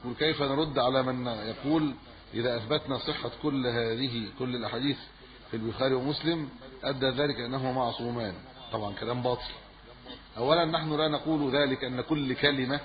وكيف نرد على من يقول إذا أثبتنا صحة كل هذه كل الأحاديث في البخاري ومسلم أدى ذلك أنهما معصومان طبعا كلام باطل أولا نحن لا نقول ذلك أن كل كلمة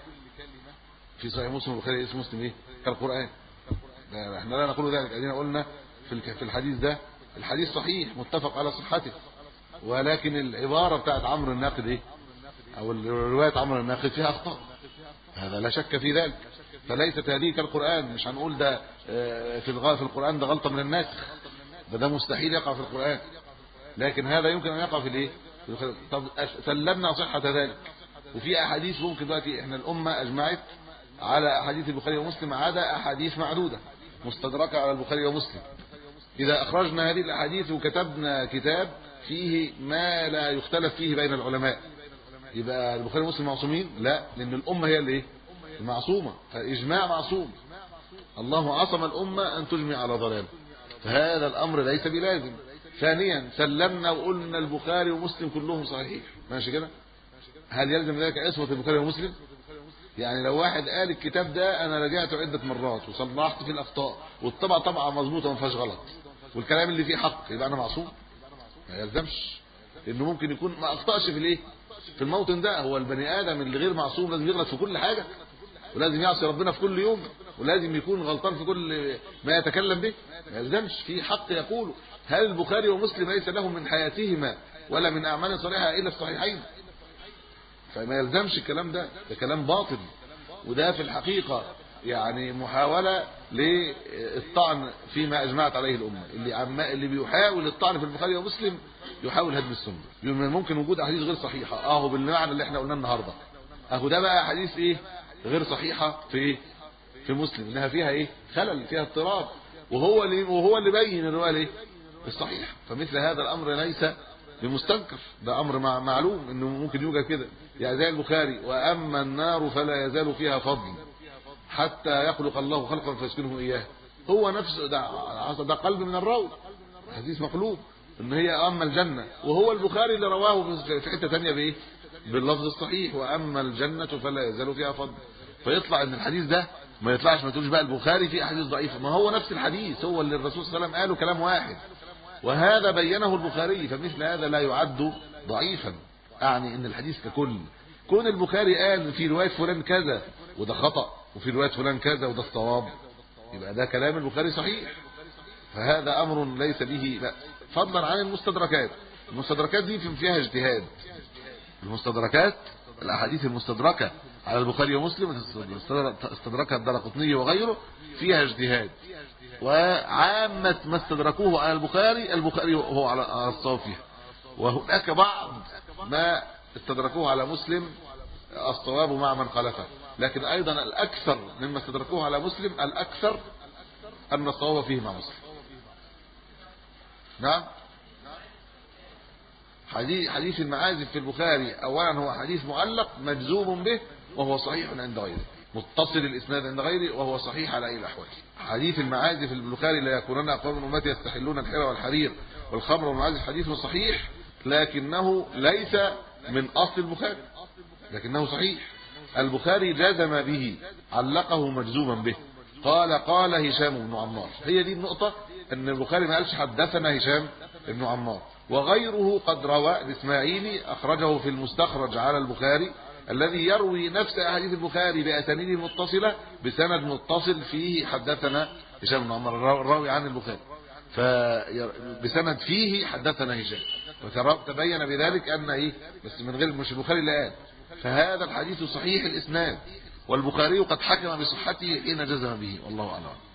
في صحيح مسلم والبخاري اسم مسلم إيه كالقرآن احنا لا نقول ذلك ادينا قلنا في في الحديث ده الحديث صحيح متفق على صحته ولكن العبارة بتاعت عمرو الناقد ايه او روايه عمرو الناقد فيها اخطاء هذا لا شك في ذلك فليست هذه كالقرآن مش هنقول ده في الغاء في القرآن ده غلطة من الناس ده ده مستحيل يقع في القرآن لكن هذا يمكن ان يقع في الايه طب سلمنا صحة ذلك وفي احاديث ممكن دلوقتي احنا الامه اجمعت على احاديث البخاري ومسلم عدا احاديث معدوده مستدركه على البخاري ومسلم اذا اخرجنا هذه الاحاديث وكتبنا كتاب فيه ما لا يختلف فيه بين العلماء يبقى البخاري ومسلم معصومين لا لان الامه هي اللي ايه المعصومه فاجماع معصوم الله عصم الامه ان تجمع على ضلال فهذا الامر ليس بلازم ثانيا سلمنا وقلنا البخاري ومسلم كلهم صحيح ماشي كده هل يلزم ذلك عصمه البخاري ومسلم يعني لو واحد قال الكتاب ده انا راجعته عده مرات وصلحت فيه الاخطاء والطبعه طبعه مظبوطه ما فيهاش غلط والكلام اللي فيه حق يبقى انا معصوم ما يلزمش انه ممكن يكون ما اخطاش في الايه في الموطن ده هو البني ادم اللي غير معصوم لازم يغلط في كل حاجه ولازم يعصي ربنا في كل يوم ولازم يكون غلطان في كل ما يتكلم به ما يلزمش في حق يقوله هل البخاري ومسلم ليس لهم من حياتهما ولا من اعمال صالحه الا الصحيحين فما يلزمش الكلام ده ده كلام باطل وده في الحقيقة يعني محاولة للطعن فيما اجمعت عليه الامه اللي عم اللي بيحاول الطعن في البخاري ومسلم يحاول هدم السنه من ممكن وجود احاديث غير صحيحه اهو بالمعنى اللي احنا قلناه النهارده اهو ده بقى حديث ايه غير صحيحه في ايه في مسلم انها فيها ايه خلل فيها اضطراب وهو اللي وهو اللي بين ان هو ايه الصحيح فمثل هذا الامر ليس بمستنكر ده امر معلوم انه ممكن يوجد كده يعني زي البخاري واما النار فلا يزال فيها فضل حتى يخلق الله خلقا فيسكنه اياه هو نفس ده ده قلب من الراوي حديث مقلوب ان هي اما الجنه وهو البخاري اللي رواه في حته ثانيه بايه باللفظ الصحيح واما الجنه فلا يزال فيها فضل فيطلع ان الحديث ده ما يطلعش ما تقولش بقى البخاري فيه احاديث ضعيفه ما هو نفس الحديث هو اللي الرسول صلى الله عليه وسلم قاله كلام واحد وهذا بينه البخاري فمثل هذا لا يعد ضعيفا اعني ان الحديث ككل كون البخاري قال في روايه فلان كذا وده خطا وفي روايه فلان كذا وده الصواب يبقى ده كلام البخاري صحيح فهذا امر ليس به لا فضلا عن المستدركات المستدركات دي فيها اجتهاد المستدركات الاحاديث المستدركه على البخاري ومسلم استدركها الدرقطني وغيره فيها اجتهاد وعامه ما استدركوه على البخاري البخاري هو على الصواب فيها وهناك بعض ما استدركوه على مسلم الصواب مع من خالفه لكن ايضا الاكثر مما استدركوه على مسلم الاكثر ان الصواب فيه مع مسلم نعم حديث حديث المعازف في البخاري اولا هو حديث معلق مجزوم به وهو صحيح عند غيره متصل الاسناد عند غيره وهو صحيح على اي الاحوال حديث المعازف في البخاري لا يكونن اقوام من امتي يستحلون الحرى والحرير والخمر والمعازف حديث صحيح لكنه ليس من اصل البخاري لكنه صحيح البخاري جزم به علقه مجزوما به قال قال هشام بن عمار هي دي النقطة ان البخاري ما قالش حدثنا هشام بن عمار وغيره قد روى الاسماعيلي اخرجه في المستخرج على البخاري الذي يروي نفس احاديث البخاري باسانيد متصله بسند متصل فيه حدثنا هشام بن عمار الراوي عن البخاري فبسند فيه حدثنا هشام وتبين بذلك ان ايه بس من غير مش البخاري اللي قال فهذا الحديث صحيح الاسناد والبخاري قد حكم بصحته حين جزم به والله اعلم